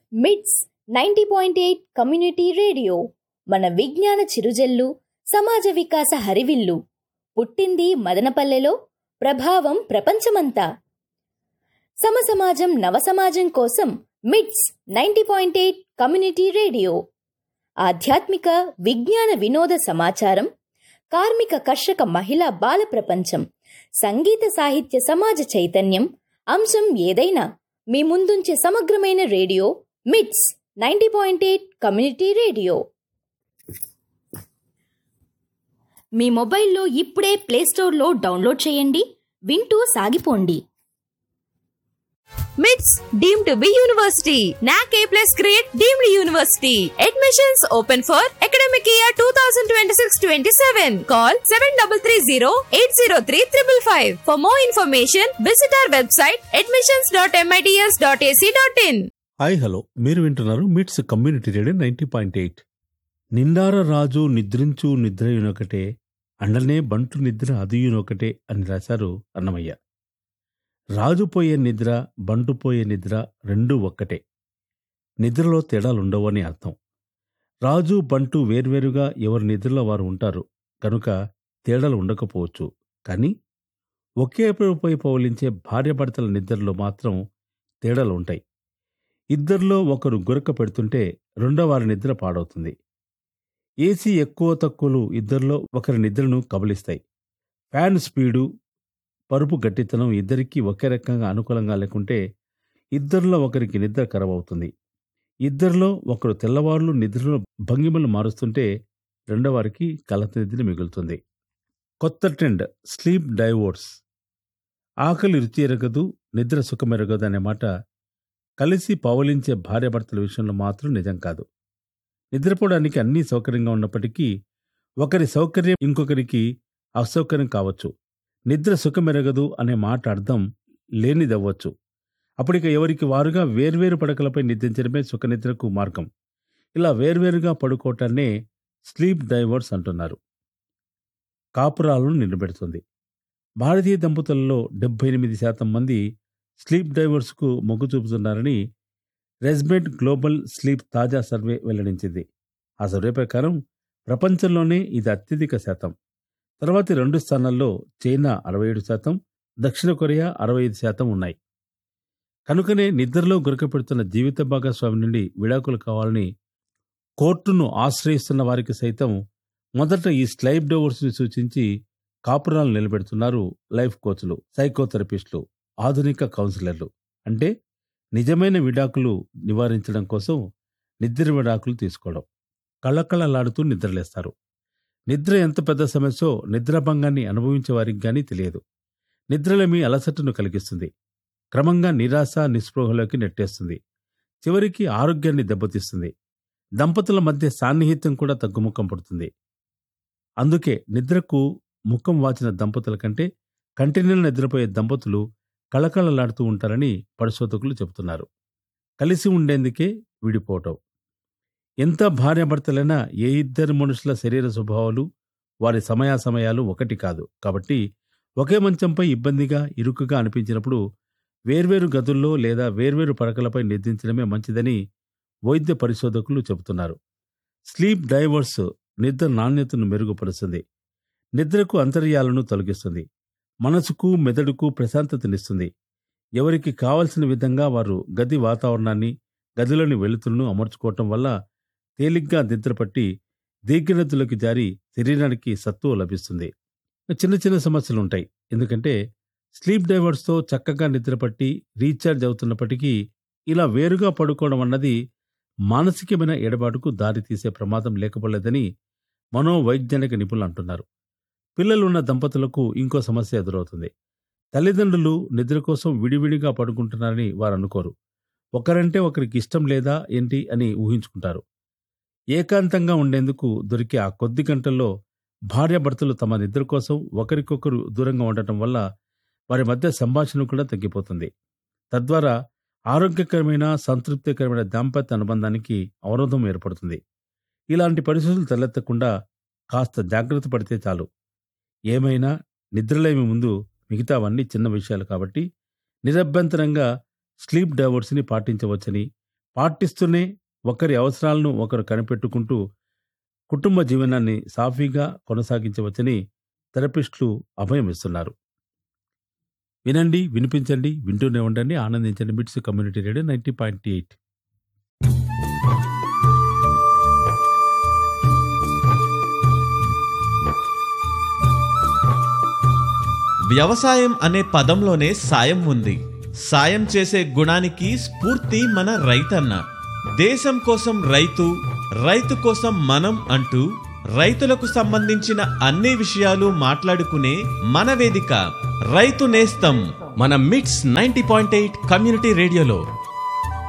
మిట్స్ ninety point eight community radio మన విజ్ఞాన చిరుజల్లు సమాజ వికాస హరివిల్లు పుట్టింది మదనపల్లెలో ప్రభావం ప్రపంచమంతా సమసమాజం నవసమాజం కోసం MITS ninety point eight community radio ఆధ్యాత్మిక విజ్ఞాన వినోద సమాచారం కార్మిక కర్షక మహిళా బాల ప్రపంచం సంగీత సాహిత్య సమాజ చైతన్యం అంశం ఏదైనా మీ ముందుంచే సమగ్రమైన radio MITS ninety point eight community radio మీ మొబైల్లో ఇప్పుడే ప్లేస్టోర్లో డౌన్లోడ్ చేయండి వింటూ సాగిపోండి మిట్స్ deem to be university NAAC A plus grade deemed university admissions open for academic year two thousand twenty six twenty seven call seven double three zero eight zero three triple five for more information visit our website admissions dot MITS dot AC dot in hi hello మీరు వింటున్నారు MITS community radio ninety point eight నిండార రాజు నిద్రించు నిద్రయునొకటే అండనే బంటు నిద్ర అదియునొకటే అని రాశారు అన్నమయ్య రాజు పోయే నిద్ర బంటు పోయే నిద్ర రెండూ ఒక్కటే నిద్రలో తేడాలుండవు అని అర్థం రాజు బంటు వేర్వేరుగా ఎవరి నిద్రలో వారు ఉంటారు కనుక తేడాలు ఉండకపోవచ్చు కానీ ఒకే వైపు పౌలించే భార్యాభర్తల నిద్రలో మాత్రం తేడాలు ఉంటాయి ఇద్దరిలో ఒకరు గురక పెడుతుంటే రెండో వారి నిద్ర పాడవుతుంది ఏసీ ఎక్కువ తక్కువలు ఇద్దరిలో ఒకరి నిద్రను కబలిస్తాయి ఫ్యాన్ స్పీడు పరుపు గట్టితనం ఇద్దరికీ ఒకే రకంగా అనుకూలంగా లేకుంటే ఇద్దరిలో ఒకరికి నిద్ర ఖరాబ్ అవుతుంది ఇద్దరిలో ఒకరు తెల్లవారులు నిద్రలో భంగిమలు మారుస్తుంటే రెండో వారికి కలత నిద్ర మిగులుతుంది కొత్త ట్రెండ్ స్లీప్ డైవోర్స్ ఆకలి రుచి ఎరగదు నిద్ర సుఖమెరగదు అనే మాట కలిసి పవలించే భార్యాభర్తల విషయంలో మాత్రం నిజం కాదు నిద్రపోవడానికి అన్నీ సౌకర్యంగా ఉన్నప్పటికీ ఒకరి సౌకర్యం ఇంకొకరికి అసౌకర్యం కావచ్చు నిద్ర సుఖమెరగదు అనే మాట అర్థం లేనిదవ్వచ్చు అప్పటిక ఎవరికి వారుగా వేర్వేరు పడకలపై నిద్రించడమే సుఖనిద్రకు మార్గం ఇలా వేర్వేరుగా పడుకోవటాన్నే స్లీప్ డైవర్స్ అంటున్నారు కాపురాలను నిలబెడుతుంది భారతీయ దంపతులలో డెబ్బై ఎనిమిది శాతం మంది స్లీప్ డైవర్స్కు మొగ్గు చూపుతున్నారని రెస్బెట్ గ్లోబల్ స్లీప్ తాజా సర్వే వెల్లడించింది ఆ సర్వే ప్రకారం ప్రపంచంలోనే ఇది అత్యధిక శాతం తర్వాతి రెండు స్థానాల్లో చైనా అరవై ఏడు శాతం దక్షిణ కొరియా అరవై ఐదు శాతం ఉన్నాయి కనుకనే నిద్రలో గురకపెడుతున్న జీవిత భాగస్వామి నుండి విడాకులు కావాలని కోర్టును ఆశ్రయిస్తున్న వారికి సైతం మొదట ఈ స్లైప్ డైవర్స్ని సూచించి కాపురాలు నిలబెడుతున్నారు లైఫ్ కోచ్లు సైకోథెరపిస్టులు ఆధునిక కౌన్సిలర్లు అంటే నిజమైన విడాకులు నివారించడం కోసం నిద్ర విడాకులు తీసుకోవడం కళకళలాడుతూ నిద్రలేస్తారు నిద్ర ఎంత పెద్ద సమస్యో నిద్రాభంగాన్ని అనుభవించే వారికి గానీ తెలియదు నిద్రలేమి అలసటను కలిగిస్తుంది క్రమంగా నిరాశ నిస్పృహలోకి నెట్టేస్తుంది చివరికి ఆరోగ్యాన్ని దెబ్బతీస్తుంది దంపతుల మధ్య సాన్నిహిత్యం కూడా తగ్గుముఖం పడుతుంది అందుకే నిద్రకు ముఖం వాచిన దంపతుల కంటే కంటిన్యూలు నిద్రపోయే దంపతులు కళకళలాడుతూ ఉంటారని పరిశోధకులు చెబుతున్నారు కలిసి ఉండేందుకే విడిపోవటం ఎంత భార్యాభర్తలైనా ఏ ఇద్దరు మనుషుల శరీర స్వభావాలు వారి సమయాసమయాలు ఒకటి కాదు కాబట్టి ఒకే మంచంపై ఇబ్బందిగా ఇరుకుగా అనిపించినప్పుడు వేర్వేరు గదుల్లో లేదా వేర్వేరు పడకలపై నిద్రించడమే మంచిదని వైద్య పరిశోధకులు చెబుతున్నారు స్లీప్ డైవర్స్ నిద్ర నాణ్యతను మెరుగుపరుస్తుంది నిద్రకు అంతర్యాలను తొలగిస్తుంది మనసుకు మెదడుకు ప్రశాంతతనిస్తుంది ఎవరికి కావలసిన విధంగా వారు గది వాతావరణాన్ని గదిలోని వెలుతురును అమర్చుకోవటం వల్ల తేలిగ్గా నిద్రపట్టి దీర్ఘనతులకు జారి శరీరానికి సత్తువ లభిస్తుంది చిన్న చిన్న సమస్యలు ఉంటాయి ఎందుకంటే స్లీప్ డైవర్స్తో చక్కగా నిద్రపట్టి రీఛార్జ్ అవుతున్నప్పటికీ ఇలా వేరుగా పడుకోవడం అన్నది మానసికమైన ఎడబాటుకు దారితీసే ప్రమాదం లేకపోలేదని మనోవైజ్ఞానిక నిపుణులు అంటున్నారు పిల్లలున్న దంపతులకు ఇంకో సమస్య ఎదురవుతుంది తల్లిదండ్రులు నిద్ర కోసం విడివిడిగా పడుకుంటున్నారని వారు అనుకోరు ఒకరంటే ఒకరికి ఇష్టం లేదా ఏంటి అని ఊహించుకుంటారు ఏకాంతంగా ఉండేందుకు దొరికే ఆ కొద్ది గంటల్లో భార్యాభర్తలు తమ నిద్ర కోసం ఒకరికొకరు దూరంగా ఉండటం వల్ల వారి మధ్య సంభాషణ కూడా తగ్గిపోతుంది తద్వారా ఆరోగ్యకరమైన సంతృప్తికరమైన దాంపత్య అనుబంధానికి అవరోధం ఏర్పడుతుంది ఇలాంటి పరిస్థితులు తలెత్తకుండా కాస్త జాగ్రత్త పడితే చాలు ఏమైనా నిద్రలేమి ముందు మిగతావన్నీ చిన్న విషయాలు కాబట్టి నిరభ్యంతరంగా స్లీప్ డైవర్స్ని పాటించవచ్చని పాటిస్తూనే ఒకరి అవసరాలను ఒకరు కనిపెట్టుకుంటూ కుటుంబ జీవనాన్ని సాఫీగా కొనసాగించవచ్చని థెరపిస్టులు అభయం ఇస్తున్నారు వినండి వినిపించండి వింటూనే ఉండండి ఆనందించండి MITS community radio ninety point eight వ్యవసాయం అనే పదంలోనే సాయం ఉంది సాయం చేసే గుణానికి స్ఫూర్తి మన రైతన్న దేశం కోసం రైతు రైతు కోసం మనం అంటూ రైతులకు సంబంధించిన అన్ని విషయాలు మాట్లాడుకునే మన వేదిక రైతు నేస్తం మన మిట్స్ నైంటీ పాయింట్ ఎయిట్ కమ్యూనిటీ రేడియోలో